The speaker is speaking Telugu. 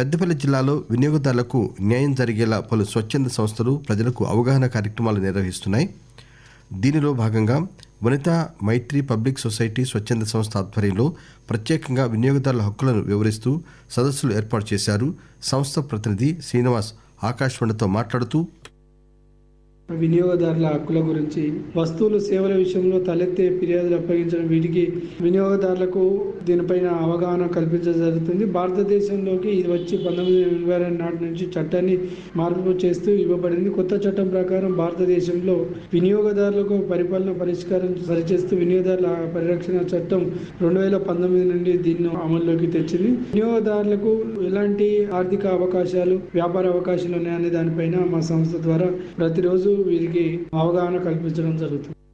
పెద్దపల్లి జిల్లాలో వినియోగదారులకు న్యాయం జరిగేలా పలు స్వచ్ఛంద సంస్థలు ప్రజలకు అవగాహన కార్యక్రమాలు నిర్వహిస్తున్నాయి దీనిలో భాగంగా వనిత మైత్రి పబ్లిక్ సొసైటీ స్వచ్ఛంద సంస్థ ఆధ్వర్యంలో ప్రత్యేకంగా వినియోగదారుల హక్కులను వివరిస్తూ సదస్సులు ఏర్పాటు చేశారు సంస్థ ప్రతినిధి శ్రీనివాస్ ఆకాశవాణితో మాట్లాడుతూ వినియోగదారుల హక్కుల గురించి వస్తువులు సేవల విషయంలో తలెత్తే ఫిర్యాదులు అప్పగించడం వీటికి వినియోగదారులకు దీనిపైన అవగాహన కల్పించడం జరుగుతుంది భారతదేశంలోకి ఇది వచ్చి పంతొమ్మిది వందల ఎనభై రెండు నాటి నుంచి చట్టాన్ని మార్పు చేస్తూ ఇవ్వబడింది కొత్త చట్టం ప్రకారం భారతదేశంలో వినియోగదారులకు పరిపాలన పరిష్కారం సరిచేస్తూ వినియోగదారుల పరిరక్షణ చట్టం రెండు వేల పంతొమ్మిది నుండి దీన్ని అమల్లోకి తెచ్చింది వినియోగదారులకు ఎలాంటి ఆర్థిక అవకాశాలు వ్యాపార అవకాశాలు ఉన్నాయనే దానిపైన మా సంస్థ ద్వారా ప్రతిరోజు వీరికి అవగాహన కల్పించడం జరుగుతుంది